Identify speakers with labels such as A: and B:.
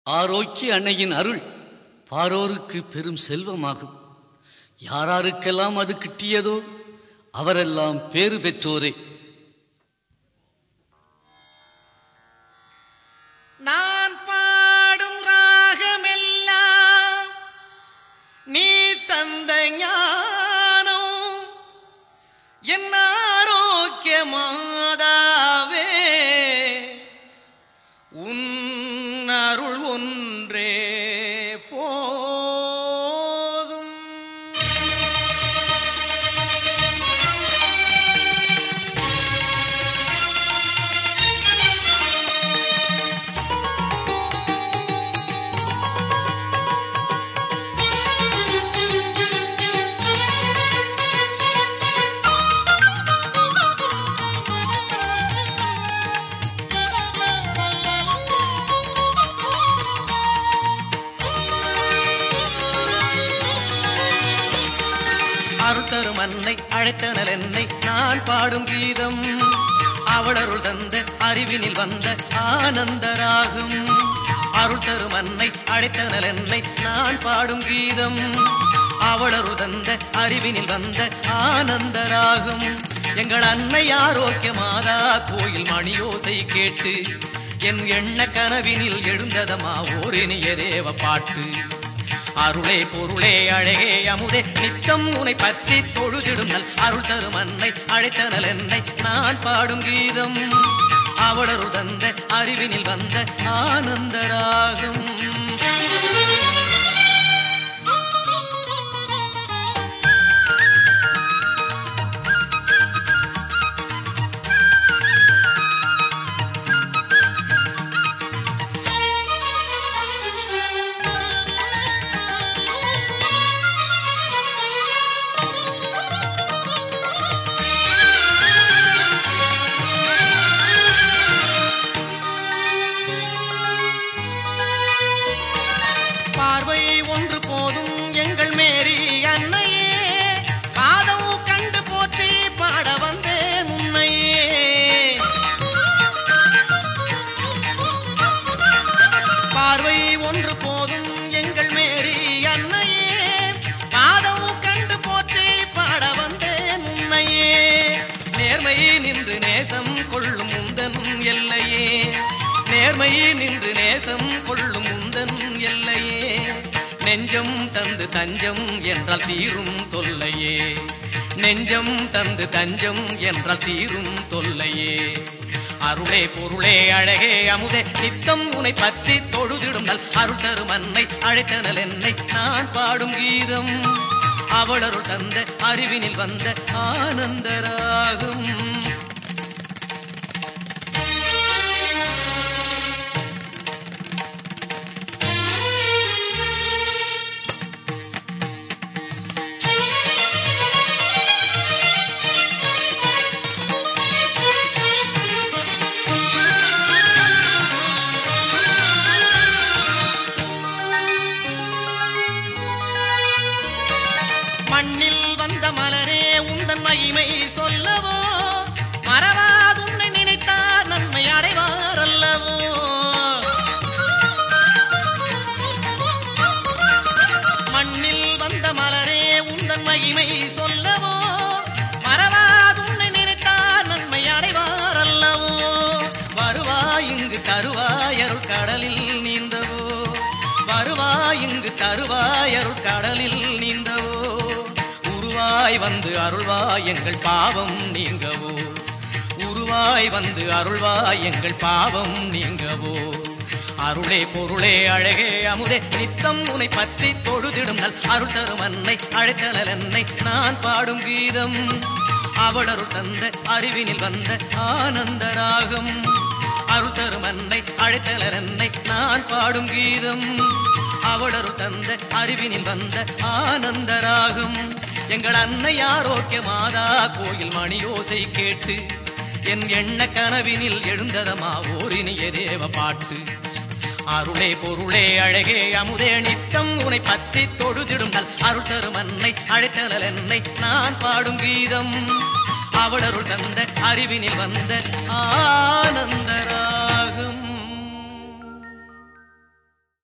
A: ஆரோக்கிய அன்னையின் அருள் பாரோருக்கு பெரும் செல்வமாகும் யாராருக்கெல்லாம் அது கிட்டியதோ அவரெல்லாம் பேறு பெற்றோரே
B: நான் பாடும் ராகமெல்லாம் நீ தந்த ஞானம் என் ஆரோக்கிய மாதாவே உன் அருள் ஒன்றே போதும் அருத்தரும் அன்னை அழைத்தனல் என்னை நான் பாடும் கீதம் அவளருள் தந்த அறிவினில் வந்த ஆனந்த ராகம் அருள் தரும் அன்னை அழைத்தனல் என்னை நான் பாடும் கீதம் அவளருள் தந்த அறிவினில் வந்த ஆனந்த ராகம் எங்கள் அன்னை ஆரோக்கிய மாதா கோயில் மணியோசை கேட்டு என் எண்ண கனவினில் எழுந்ததமா ஓரினிய தேவ பாட்டு அருளே பொருளே அழகே அமுதே நித்தம் உனை பற்றி தொழுதிடும் நல் அருள் தரும் அன்னை அழைத்தனல் என்னை நான் பாடும் கீதம் அவளருள் தந்த அறிவினில் வந்த ஆனந்த ராகம் பார்வை ஒன்று போதும் எங்கள் மேரி அன்னையே பாதம் கண்டு போற்றி பாட வந்தேன் உன்னையே பார்வை ஒன்று போதும் எங்கள் மேரி அன்னையே பாதம் கண்டு போற்றி பாட வந்தேன் உன்னையே நேர்மை நின்று நேசம் கொள்ளும் முந்தன் எல்லையே நேர்மை நின்று நேசம் கொள்ளும் முந்தன் எல்லையே நெஞ்சம் தந்து தஞ்சம் என்றால் தீரும் தொல்லையே நெஞ்சம் தந்து தஞ்சம் என்றால் தீரும் தொல்லையே அருளே பொருளே அழகே அமுதே நித்தம் உனை பற்றி தொழுதிடும் நல் அருள் தரும் அன்னை அழைத்தனல் என்னை நான் பாடும் கீதம் அவளருள் தந்த அறிவினில் வந்த ஆனந்த ராகம் மண்ணில் வந்த மலரே உந்தன் மகிமை சொல்லவோ மறவாதுன்னை நினைத்தார் நன்மை அடைவார் அல்லவோ மண்ணில் வந்த மலரே உந்தன் மகிமை சொல்லவோ மறவாதுன்னை நினைத்தார் நன்மை அடைவார் அல்லவோ வருவாய் இங்கு தருவாய் அருள் கடலில் நீந்தவோ வருவாய் இங்கு தருவாய் அருள் கடலில் நீந்தவோ உருவாய் வந்து அருள்வாய் எங்கள் பாவம் நீங்கவோ உருவாய் வந்து அருள்வாய் எங்கள் பாவம் நீங்கவோ அருளே பொருளே அழகே அமுதே நித்தம் உனை பற்றி தொழுதிடும் நல் அருள் தரும் அன்னை அழைத்தனல் என்னை நான் பாடும் கீதம் அவளருள் தந்த அறிவினில் வந்த ஆனந்த ராகம் அருள் தரும் அன்னை அழைத்தலர் என்னை நான் பாடும் கீதம் அவளரு தந்த அறிவினில் வந்த ஆனந்த ராகம் எங்கள் அன்னை ஆரோக்கிய மாதா கோயில் மணியோசை கேட்டு என் எண்ண கனவினில் எழுந்ததமா ஓரினிய தேவ பாட்டு அருளே பொருளே அழகே அமுதே நித்தம் உனை பற்றி தொழுதிடும் நல் அருள் தரும் அன்னை அழைத்தனல் என்னை நான் பாடும் கீதம் அவளருள் தந்த அறிவினில் வந்த ஆனந்த